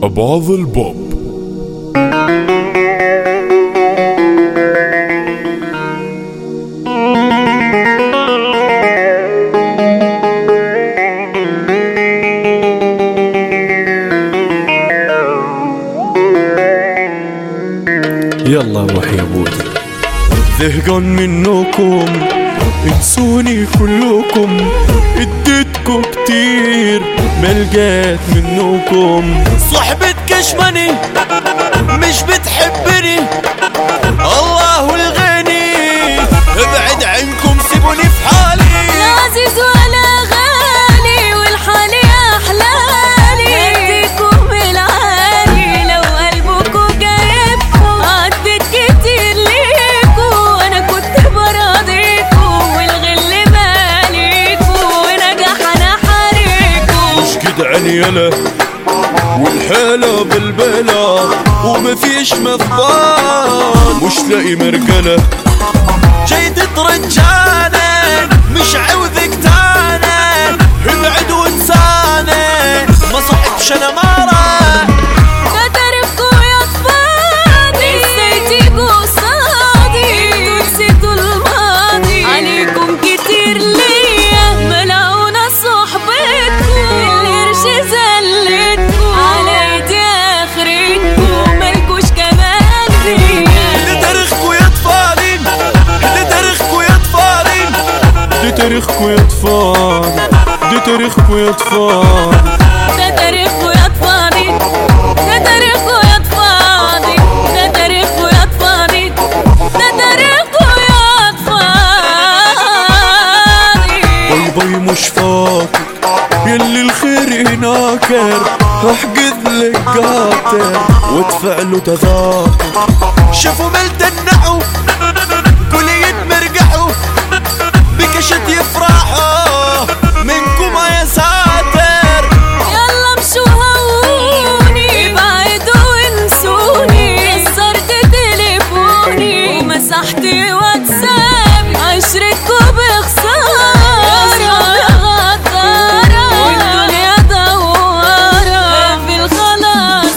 أبعض البوب يلا روح يا بودي زهقان منكم انسوني كلكم اديتكم كتير ملقيت منكم صحبة كشمني مش بتحبني الله الغني ابعد عنكم سيبوني في حالي لا عزيز ولا غالي والحال يا احلالي اديكم العالي لو قلبكم جايبكم عدت كتير ليكم وانا كنت براضيكم والغل ماليكم ونجح انا حريكم مش كده عيالة والحالة بالبلا ومفيش مفضال مش لاقي مرجلة جاي تترجاني مش عاوزك تاني ابعد وانساني ما صحبش انا مرة كتركوا يا اطفالي ازاي تيجوا قصادي انتوا نسيتوا الماضي عليكم كتير ليا ملعونة صحبتكم القرش زلتكم على ايدي اخرتكم مالكوش كمان فيا دي تاريخكوا يا اطفالي دي تاريخكوا يا اطفالي دي تاريخكوا يا اطفال دي تاريخكوا يا اطفال ده تاريخكوا يا اطفالي ده تاريخكوا يا اطفالي ده تاريخكوا يا اطفالي ده تاريخكوا يا اطفالي باي باي مش فاكر يلي الخير يناكر احجز لك قاتر وادفع له تذاكر شافوا مال تنعوا كلية مرقعوا بكشت يفرحوا منكم يا ساتر يلا مشوا هوني ابعدوا وانسوني كسرت تليفوني ومسحت واتسابي عشرتكوا بخسارة غدارة والدنيا دوارة في الخلاص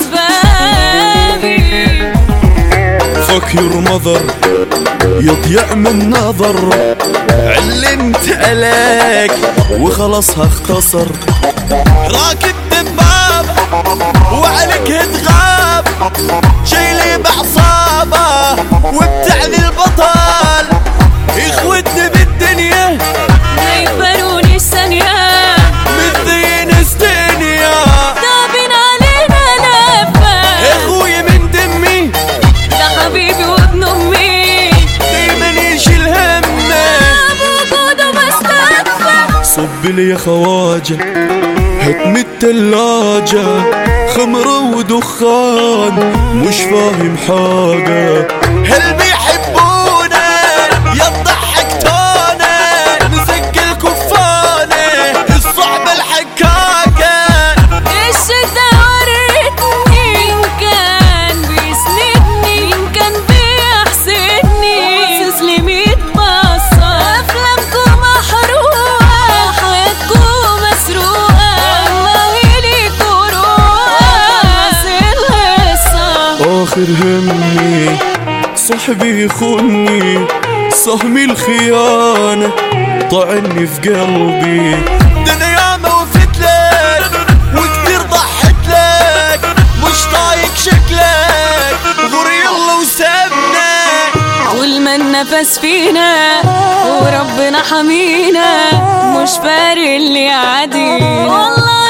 بابي فك يور مذر يضيع من نظر علمت عليك وخلاص هختصر راكب دباب وعليك تغاب شايلي بعصابه وبتعني البطل اخوتني بالدنيا ما يكبرونيش ثانية مدين استنيا طابين علينا لفة اخوي من دمي ده حبيبي وابن امي دايما يشيل همه بوجوده بستكفى صب لي يا خواجة هتم التلاجة خمرة ودخان مش فاهم حاجة هل بيحبونا يا ضحكتونا نسق الكفانة الصعبة الحكاكة الشدة ورتني إن كان بيسندني إن كان بيحسدني تسلمي تبصر أفلامكم محروقة حياتكم مسروقة الله ليكوا روقة القصة آخر همي صاحبي يخوني سهمي الخيانة طعني في قلبي ده انا ياما وفت لك وكتير ضحت لك مش طايق شكلك غور يلا وسابنا طول ما النفس فينا وربنا حمينا مش فارق اللي عادي والله